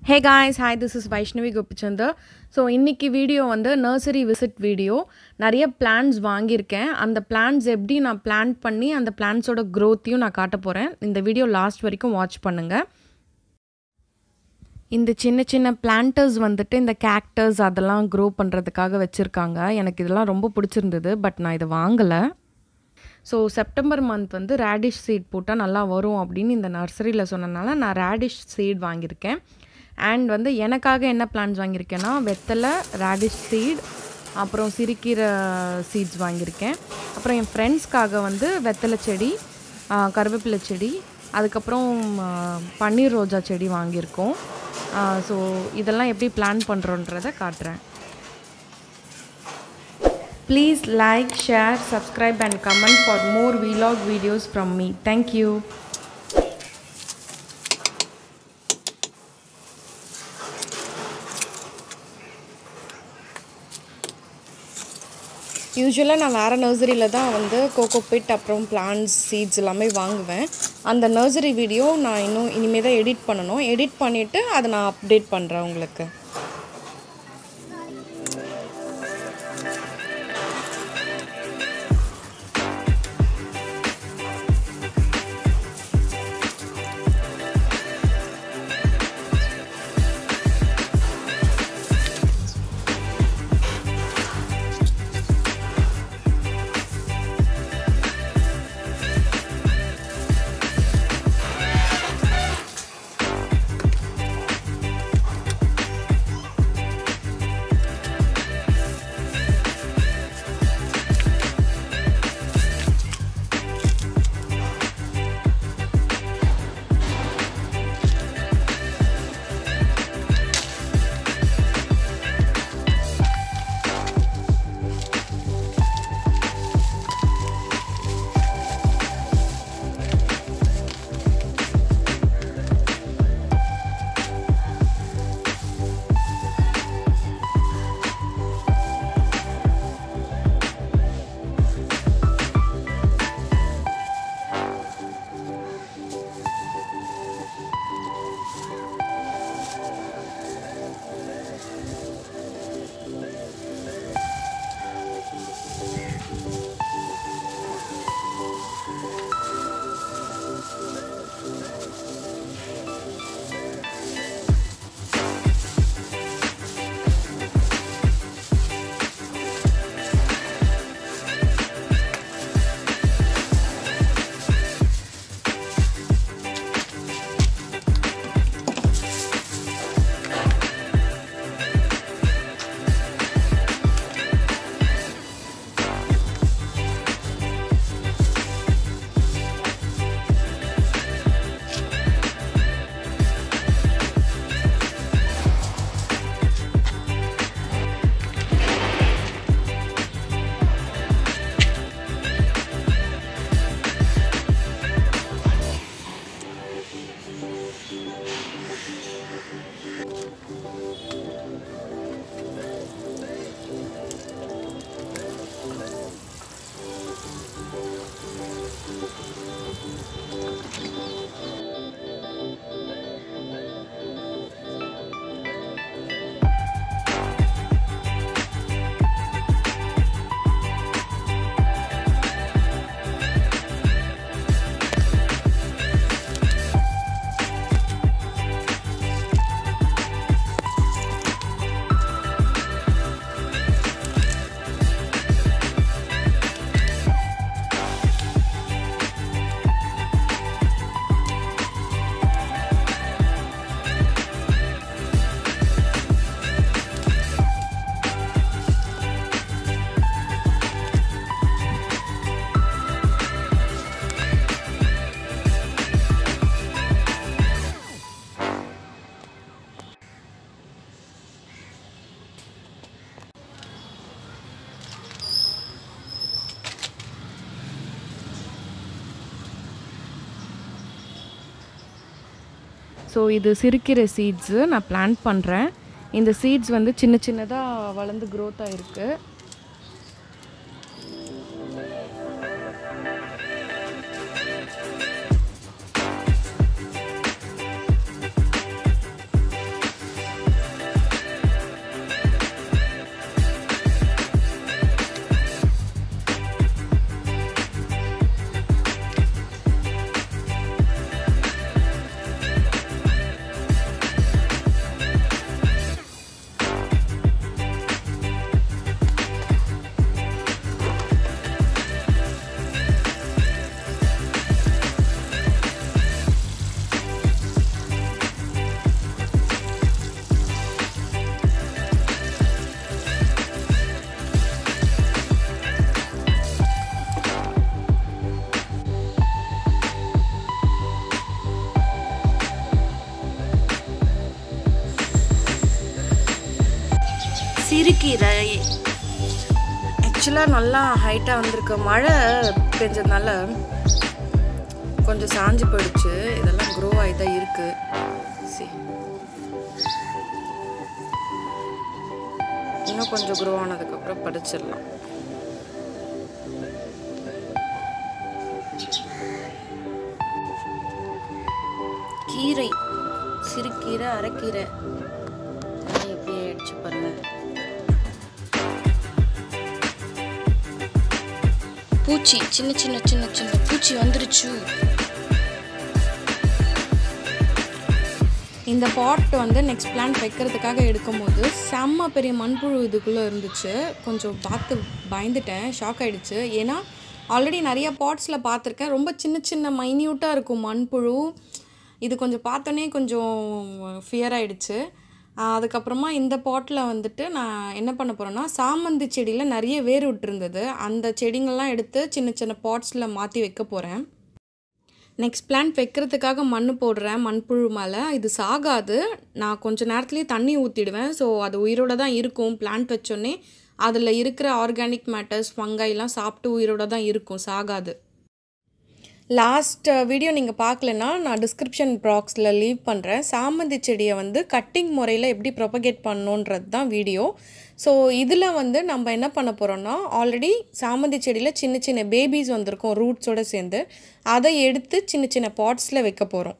Hey guys hi this is Vaishnavi Gopichandar so இன்றைக்கி video வந்து nursery visit video நிறைய plans வாங்கியிருக்கேன் அந்த பிளான்ஸ் எப்படி நான் பிளான் பண்ணி அந்த பிளான்ஸோட க்ரோத்தையும் நான் காட்ட போகிறேன் இந்த வீடியோ லாஸ்ட் வரைக்கும் வாட்ச் பண்ணுங்கள் இந்த சின்ன சின்ன பிளான்டர்ஸ் வந்துட்டு இந்த கேக்டர்ஸ் அதெல்லாம் க்ரோ பண்ணுறதுக்காக வச்சுருக்காங்க எனக்கு இதெல்லாம் ரொம்ப பிடிச்சிருந்தது பட் நான் இதை வாங்கலை ஸோ செப்டம்பர் மந்த் வந்து ரேடிஷ் சீட் போட்டால் நல்லா வரும் அப்படின்னு இந்த நர்சரியில் சொன்னனால நான் ரேடிஷ் சீட் வாங்கியிருக்கேன் அண்ட் வந்து எனக்காக என்ன பிளான்ஸ் வாங்கியிருக்கேன்னா வெத்தலை ரேடிஷ் சீட் அப்புறம் சிறுக்கீரை சீட்ஸ் வாங்கியிருக்கேன் அப்புறம் என் ஃப்ரெண்ட்ஸ்க்காக வந்து வெத்தலை செடி கருவேப்பிலை செடி அதுக்கப்புறம் பன்னீர் ரோஜா செடி வாங்கியிருக்கோம் ஸோ இதெல்லாம் எப்படி பிளான் பண்ணுறோன்றதை காட்டுறேன் Please like, share, subscribe and comment for more vlog videos from me. Thank you. யூஸ்வலாக நான் வேறு நர்சரியில் தான் வந்து கோகோ பிட் அப்புறம் பிளான்ஸ் சீட்ஸ் எல்லாமே வாங்குவேன் அந்த நர்சரி வீடியோ நான் இன்னும் இனிமேல் தான் எடிட் பண்ணணும் எடிட் பண்ணிவிட்டு அதை நான் அப்டேட் பண்ணுறேன் உங்களுக்கு ஸோ இது சிறுக்கீரை சீட்ஸு நான் பிளான் பண்ணுறேன் இந்த சீட்ஸ் வந்து சின்ன சின்னதாக வளர்ந்து க்ரோத் ஆகிருக்கு சிறுகீரை ஆக்சுவலாக நல்லா ஹைட்டாக வந்திருக்கு மழை பெஞ்சதுனால கொஞ்சம் சாஞ்சு போயிடுச்சு இதெல்லாம் க்ரோ ஆகி தான் இருக்கு சி இன்னும் கொஞ்சம் க்ரோ ஆனதுக்கப்புறம் படிச்சிடலாம் கீரை சிறுகீரை அரைக்கீரை இதெல்லாம் எப்படி ஆயிடுச்சு பாருங்க பூச்சி சின்ன சின்ன சின்ன சின்ன பூச்சி வந்துருச்சு இந்த பாட் வந்து நெக்ஸ்ட் பிளான்ட் வைக்கிறதுக்காக எடுக்கும்போது செம்ம பெரிய மண்புழு இதுக்குள்ளே இருந்துச்சு கொஞ்சம் பார்த்து பயந்துட்டேன் ஷாக் ஆயிடுச்சு ஏன்னா ஆல்ரெடி நிறைய பாட்ஸில் பார்த்துருக்கேன் ரொம்ப சின்ன சின்ன மைன்யூட்டாக இருக்கும் மண்புழு இது கொஞ்சம் பார்த்தோன்னே கொஞ்சம் ஃபியர் ஆயிடுச்சு ஆஹ் அதுக்கப்புறமா இந்த பாட்டில் வந்துட்டு நான் என்ன பண்ண போகிறேன்னா சாமந்தி செடியில் நிறைய வேர் விட்டுருந்தது அந்த செடிங்கள்லாம் எடுத்து சின்ன சின்ன பாட்ஸில் மாற்றி வைக்க போகிறேன் நெக்ஸ்ட் பிளான்ட் வைக்கிறதுக்காக மண் போடுறேன் மண்புழு மேலே இது சாகாது நான் கொஞ்ச நேரத்துலேயே தண்ணி ஊற்றிடுவேன் ஸோ அது உயிரோட தான் இருக்கும் பிளான்ட் வச்சோடனே அதில் இருக்கிற ஆர்கானிக் மேட்டர்ஸ் ஃபங்கைலாம் சாப்பிட்டு உயிரோட தான் இருக்கும் சாகாது லாஸ்ட் வீடியோ நீங்கள் பார்க்கலன்னா நான் டிஸ்கிரிப்ஷன் பாக்ஸில் லீவ் பண்ணுறேன் சாமந்தி செடியை வந்து கட்டிங் முறையில் எப்படி ப்ரொபகேட் பண்ணணுன்றது தான் வீடியோ ஸோ இதில் வந்து நம்ம என்ன பண்ண போகிறோம்னா ஆல்ரெடி சாமந்தி செடியில் சின்ன சின்ன பேபிஸ் வந்திருக்கும் ரூட்ஸோடு சேர்ந்து அதை எடுத்து சின்ன சின்ன பாட்ஸில் வைக்க போகிறோம்